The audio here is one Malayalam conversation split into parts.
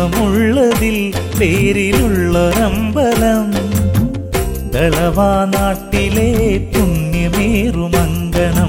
ദൈവമുള്ളതിൽ പേരിലുള്ളൊരമ്പലം ദളവാ നാട്ടിലെ പുണ്യമേറുമങ്കണം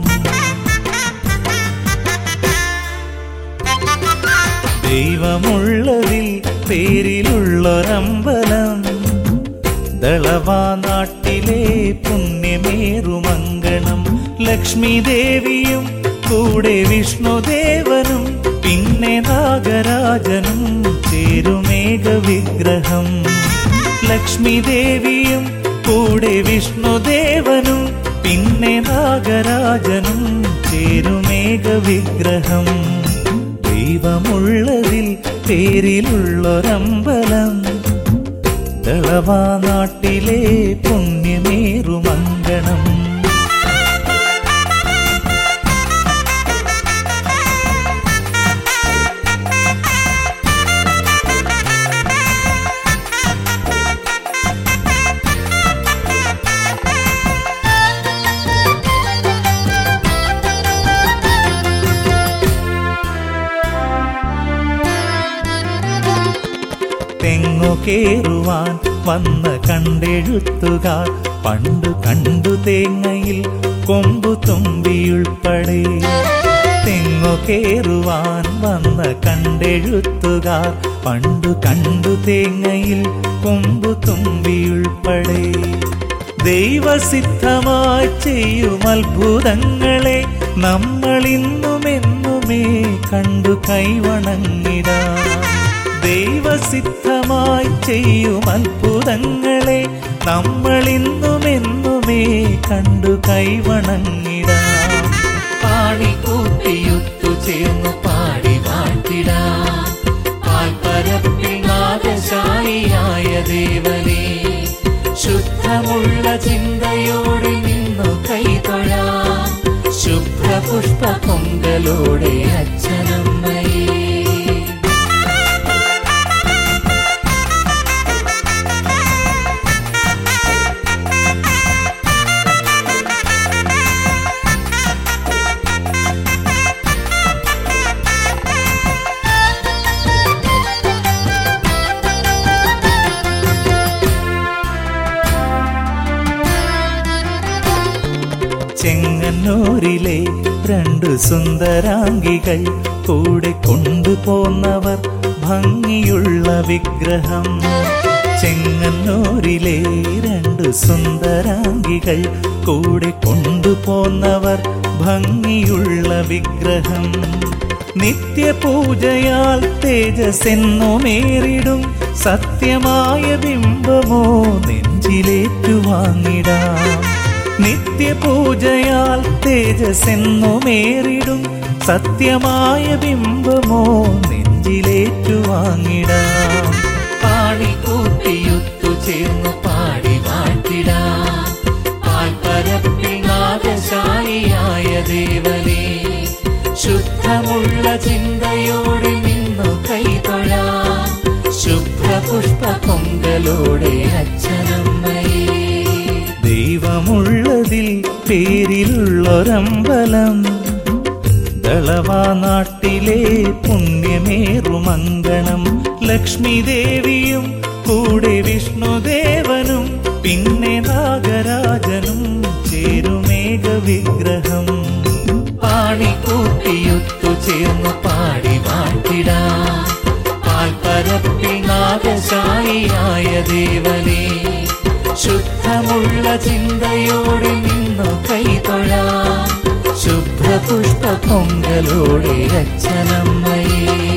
ദൈവമുള്ളതിൽ പേരിലുള്ളൊരമ്പലം ദളവാ നാട്ടിലെ പുണ്യമേറുമങ്കണം ലക്ഷ്മി ദേവിയും കൂടെ വിഷ്ണുദേവനും പിന്നെ നാഗരാജനും ചേരുമേഘ വിഗ്രഹം ലക്ഷ്മി ദേവിയും കൂടെ വിഷ്ണുദേവനും പിന്നെ നാഗരാജനും ചേരുമേഘ വിഗ്രഹം ദൈവമുള്ളതിൽ പേരിലുള്ളൊരമ്പലം ദളവാ നാട്ടിലെ പുണ്യമേറുമങ്കണം തെങ്ങു കേറുവാൻ വന്ന കണ്ടെഴുത്തുകാർ പണ്ടു കണ്ടു തേങ്ങയിൽ കൊമ്പു തുമ്പിയുൾപ്പെടെ തെങ്ങു കേറുവാൻ വന്ന കണ്ടെഴുത്തുകാർ പണ്ടു കണ്ടു തേങ്ങയിൽ കൊമ്പു തുമ്പിയുൾപ്പെടെ ദൈവസിദ്ധമായി ചെയ്യും അത്ഭുതങ്ങളെ നമ്മൾ ഇന്നുമെന്നുമേ കണ്ടു കൈവണങ്ങിടാം ദൈവസിദ്ധമായി ചെയ്യും അത്ഭുതങ്ങളെ നമ്മൾ ഇന്നുമെന്നുമേ കണ്ടു കൈവണങ്ങിടാം പാടി കൂട്ടിയുത്തു ചേർന്നു പാടി വാഴ്ത്തിടാം പാൽപ്പരപ്പിൽ നാഗശായിയായ ദേവനെ ശുദ്ധമുള്ള ചിന്തയോടെ നിന്നു കൈതൊഴാം ശുഭ്രപുഷ്പ പൊങ്കലോടെ അച്ഛനമ്മയേ ചെങ്ങന്നൂരിലെ രണ്ടു സുന്ദരാംഗികൾ കൂടെ കൊണ്ടുപോന്നവർ ഭംഗിയുള്ള വിഗ്രഹം ചെങ്ങന്നൂരിലെ രണ്ടു സുന്ദരാംഗികൾ കൂടെ കൊണ്ടുപോന്നവർ ഭംഗിയുള്ള വിഗ്രഹം നിത്യപൂജയാൽ തേജസ്സെന്നുമേറിടും സത്യമായ ബിംബമോ നെഞ്ചിലേറ്റുവാങ്ങിടാം നിത്യപൂജയാൽ തേജസ്സെന്നുമേറിടും സത്യമായ ബിംബമോ നെഞ്ചിലേറ്റുവാങ്ങിടാം പാടി കൂട്ടിയുത്തു ചേർന്നു പാടി വാഴ്ത്തിടാം പാൽപ്പരപ്പിൽ നാഗശായിയായ ദേവനെ ശുദ്ധമുള്ള ചിന്തയോടെ നിന്നു കൈതൊഴാം ശുഭ്രപുഷ്പ പൊങ്കലോടെ അച്ഛനമ്മയേ ദൈവമുള്ളതിൽ പേരിലുള്ളൊരമ്പലം ദളവാ നാട്ടിലെ പുണ്യമേറുമങ്കണം ലക്ഷ്മി ദേവിയും കൂടെ വിഷ്ണുദേവനും പിന്നെ നാഗരാജനും ചേരുമേഘ വിഗ്രഹം പാടി കൂട്ടിയുത്തു ചേർന്നു പാടി വാഴ്ത്തിടാം പാൽപ്പരപ്പിൽ നാഗശായിയായ ദേവനെ ശുദ്ധമുള്ള ചിന്തയോടെ നിന്നു കൈതൊഴാം ശുഭ്രപുഷ്പ പൊങ്കലോടെ അച്ഛനമ്മയേ